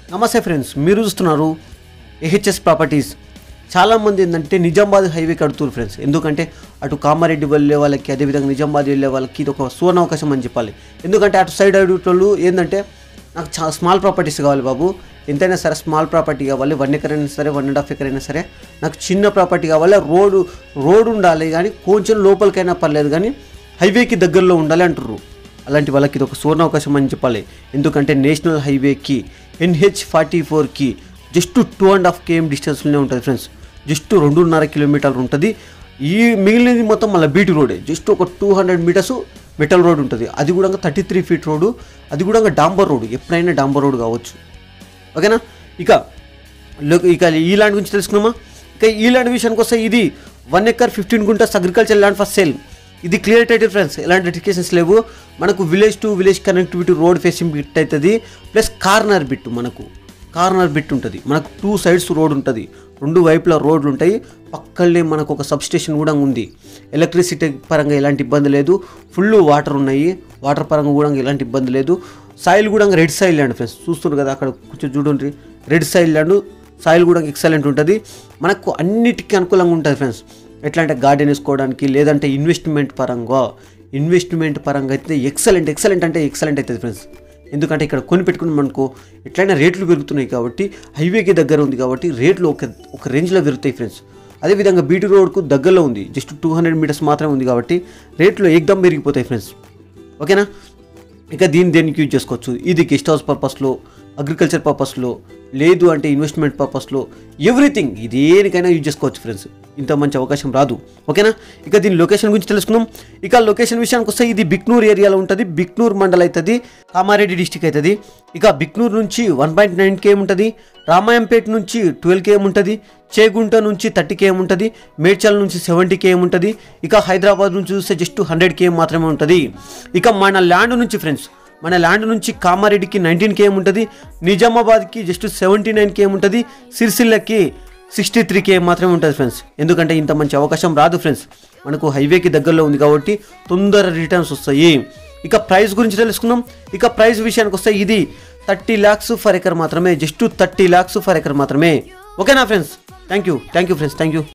నమస్తే ఫ్రెండ్స్ మీరు చూస్తున్నారు ఏహెచ్ఎస్ ప్రాపర్టీస్ చాలామంది ఏంటంటే నిజామాబాద్ హైవే కడుతున్నారు ఫ్రెండ్స్ ఎందుకంటే అటు కామారెడ్డి వెళ్ళే వాళ్ళకి అదేవిధంగా నిజామాబాద్ వెళ్ళే వాళ్ళకి ఇది ఒక సువర్ణ అవకాశం అని చెప్పాలి ఎందుకంటే అటు సైడ్ అడుగుటోళ్ళు ఏంటంటే నాకు చాలా స్మాల్ ప్రాపర్టీస్ కావాలి బాబు ఎంతైనా సరే స్మాల్ ప్రాపర్టీ కావాలి వన్ ఎకర్ అయినా సరే వన్ అండ్ హాఫ్ ఎకర్ అయినా సరే నాకు చిన్న ప్రాపర్టీ కావాలి రోడ్డు రోడ్డు ఉండాలి కానీ కొంచెం లోపలికైనా పర్లేదు కానీ హైవేకి దగ్గరలో ఉండాలి అంటుర్రు అలాంటి వాళ్ళకి ఇది ఒక సువర్ణ అవకాశం అని చెప్పాలి ఎందుకంటే నేషనల్ హైవేకి ఎన్హెచ్ ఫార్టీ ఫోర్కి just two and half KM డిస్టెన్స్లోనే ఉంటుంది ఫ్రెండ్స్ జస్ట్ రెండున్నర కిలోమీటర్లు ఉంటుంది ఈ మిగిలినది మొత్తం మళ్ళీ బీటీ రోడే జస్ట్ ఒక two hundred metres metal road ఉంటుంది అది కూడా థర్టీ త్రీ ఫీట్ రోడ్డు అది కూడా డాంబర్ రోడ్ ఎప్పుడైనా డాంబర్ రోడ్ కావచ్చు ఓకేనా ఇక లో- ఇక ఈ ల్యాండ్ గురించి తెలుసుకున్నామా ఇక ఈ ల్యాండ్ విషయానికి వస్తే ఇది one acre fifteen guntas agriculture land for sale ఇది క్లియర్ టైటిల్ ఫ్రెండ్స్ ఎలాంటి నోటిఫికేషన్స్ లేవు మనకు village to village connectivity road facing bit అవుతుంది ప్లస్ కార్నర్ బిట్ మనకు కార్నర్ బిట్ ఉంటుంది మనకు టూ సైడ్స్ రోడ్ ఉంటుంది రెండు వైపులా రోడ్లు ఉంటాయి పక్కనే మనకు ఒక సబ్ స్టేషన్ కూడా ఉంది ఎలక్ట్రిసిటీ పరంగా ఎలాంటి ఇబ్బంది లేదు ఫుల్ వాటర్ ఉన్నాయి వాటర్ పరంగా కూడా ఎలాంటి ఇబ్బంది లేదు సాయిల్ కూడా రెడ్ సాయిల్ ల్యాండ్ ఫ్రెండ్స్ చూస్తున్నారు కదా అక్కడ కొంచెం చూడండి రెడ్ సాయిల్ ల్యాండ్ సాయిల్ కూడా ఎక్సలెంట్ ఉంటుంది మనకు అన్నిటికీ అనుకూలంగా ఉంటుంది ఫ్రెండ్స్ ఎట్లా అంటే గార్డెన్ వేసుకోవడానికి లేదంటే ఇన్వెస్ట్మెంట్ పరంగా ఇన్వెస్ట్మెంట్ పరంగా అయితే ఎక్సలెంట్ ఎక్సలెంట్ అంటే ఎక్సలెంట్ అవుతుంది ఫ్రెండ్స్ ఎందుకంటే ఇక్కడ కొని పెట్టుకుని మనకు ఎట్లయినా రేట్లు పెరుగుతున్నాయి కాబట్టి హైవేకి దగ్గర ఉంది కాబట్టి రేట్లు ఒక ఒక రేంజ్లో పెరుగుతాయి ఫ్రెండ్స్ అదేవిధంగా బీటీ రోడ్కు దగ్గరలో ఉంది జస్ట్ టూ హండ్రెడ్ మీటర్స్ మాత్రమే ఉంది కాబట్టి రేట్లు ఏకదం పెరిగిపోతాయి ఫ్రెండ్స్ ఓకేనా ఇక దీన్ని దేనికి యూజ్ చేసుకోవచ్చు ఇది గెస్ట్ హౌస్ పర్పస్లో అగ్రికల్చర్ పర్పస్లో లేదు అంటే ఇన్వెస్ట్మెంట్ పర్పస్లో ఎవ్రీథింగ్ దేనికైనా యూజ్ చేసుకోవచ్చు ఫ్రెండ్స్ ఇంత మంచి అవకాశం రాదు ఓకేనా ఇక దీని లొకేషన్ గురించి తెలుసుకుందాం ఇక లొకేషన్ విషయానికి వస్తే ఇది బిక్నూర్ ఏరియాలో ఉంటుంది బిక్నూర్ మండల్ అవుతుంది కామారెడ్డి డిస్టిక్ అవుతుంది ఇక బిక్నూర్ నుంచి వన్ పాయింట్ నైన్ కేఎం ఉంటుంది రామాయంపేట నుంచి ట్వెల్వ్ కేఎం ఉంటుంది చేగుంట నుంచి థర్టీ కేఎం ఉంటుంది మేడ్చల్ నుంచి సెవెంటీ కేఎం ఉంటుంది ఇక హైదరాబాద్ నుంచి చూస్తే జస్ట్ హండ్రెడ్ కేఎం మాత్రమే ఉంటుంది ఇక మన ల్యాండ్ నుంచి ఫ్రెండ్స్ మన ల్యాండ్ నుంచి కామారెడ్డికి నైన్టీన్ కేఎం ఉంటుంది నిజామాబాద్కి జస్ట్ సెవెంటీ నైన్ కేఎం ఉంటుంది సిరిసిల్లకి సిక్స్టీ త్రీ కేఎం మాత్రమే ఉంటుంది ఫ్రెండ్స్ ఎందుకంటే ఇంత మంచి అవకాశం రాదు ఫ్రెండ్స్ మనకు హైవేకి దగ్గరలో ఉంది కాబట్టి తొందర రిటర్న్స్ వస్తాయి ఇక ప్రైస్ గురించి తెలుసుకుందాం ఇక ప్రైస్ విషయానికి వస్తే ఇది థర్టీ ల్యాక్స్ ఫర్ ఎకర్ మాత్రమే just thirty lakhs for acre మాత్రమే ఓకేనా friends thank you thank you friends thank you